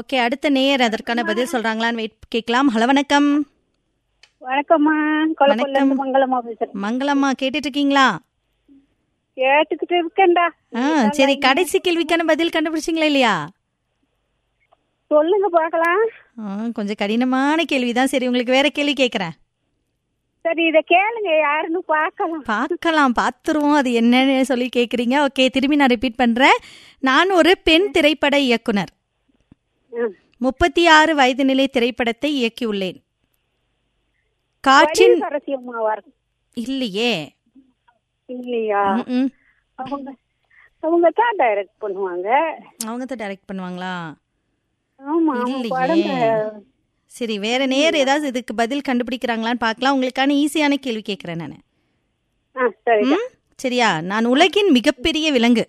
Okay அடுத்த நேயர் அதற்கான பதில் சொல்றாங்களான்னு வெயிட் கேட்கலாம் ஹலோ வணக்கம் வணக்கம்மா கொலப்பல்ல வணக்கம். இருந்து மங்களமா பேசுறேன் மங்களம்மா கேட்டுட்டு இருக்கீங்களா கேட்டுக்கிட்டு இருக்கேன்டா ஆ சரி கடைசி கேள்விக்கான பதில் கண்டுபிடிச்சிங்களா இல்லையா சொல்லுங்க பார்க்கலாம் ஆ, கொஞ்சம் கடினமான கேள்விதான் சரி உங்களுக்கு வேற கேள்வி கேட்கறேன் சரி இத கேளுங்க யாருன்னு பார்க்கலாம் பார்க்கலாம் பார்த்துருவோம் அது என்னன்னு சொல்லி கேக்குறீங்க ஓகே திரும்பி நான் ரிப்பீட் பண்றேன் நான் ஒரு பெண் திரைப்பட இயக்குனர் ம். முப்பத்தி ஆறு வயது நிலை திரைப்படத்தை இயக்கியுள்ளேன் காற்றின் வடிவு சரசியம்மாவா இருக்கும் இல்லையே இல்லையா ம்ம். அவங்க அவங்க தான் டைரக்ட் பண்ணுவாங்க அவங்க தான் டைரக்ட் பண்ணுவாங்களா ஆமா அவங்க இல்லையே. படங்க சரி வேற நேர் ஏதாவது இதுக்கு பதில் கண்டுபிடிக்கிறாங்களான்னு பார்க்கலாம் உங்களுக்கான ஈஸியான கேள்வி கேட்கறேன் நான் ஆ சரி ம்? சரியா நான் உலகின் மிகப்பெரிய விலங்கு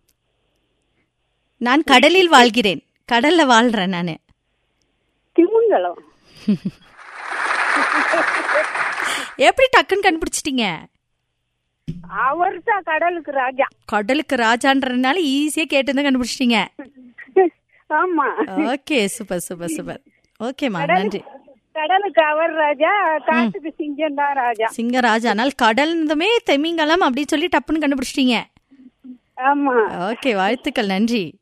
நான் கடலில் வாழ்கிறேன் கடல்ல வாழ்றேன் நானு திமுங்கலம் எப்படி டக்குன்னு கண்டுபிடிச்சிட்டீங்க அவர் தான் கடலுக்கு ராஜா கடலுக்கு ராஜான்றதுனால ஈஸியா கேட்டு கண்டுபிடிச்சிட்டீங்க ஆமா ஓகே சூப்பர் சூப்பர் சூப்பர் ஓகேம்மா நன்றி கடலுக்கு அவர் ராஜா காட்டுக்கு சிங்கம் தான் ராஜா சிங்க ராஜா ஆனால் கடல்ந்தமே தெமிங்கலம் அப்படின்னு சொல்லி டப்புன்னு கண்டுபிடிச்சிட்டீங்க ஆமா ஓகே வாழ்த்துக்கள் நன்றி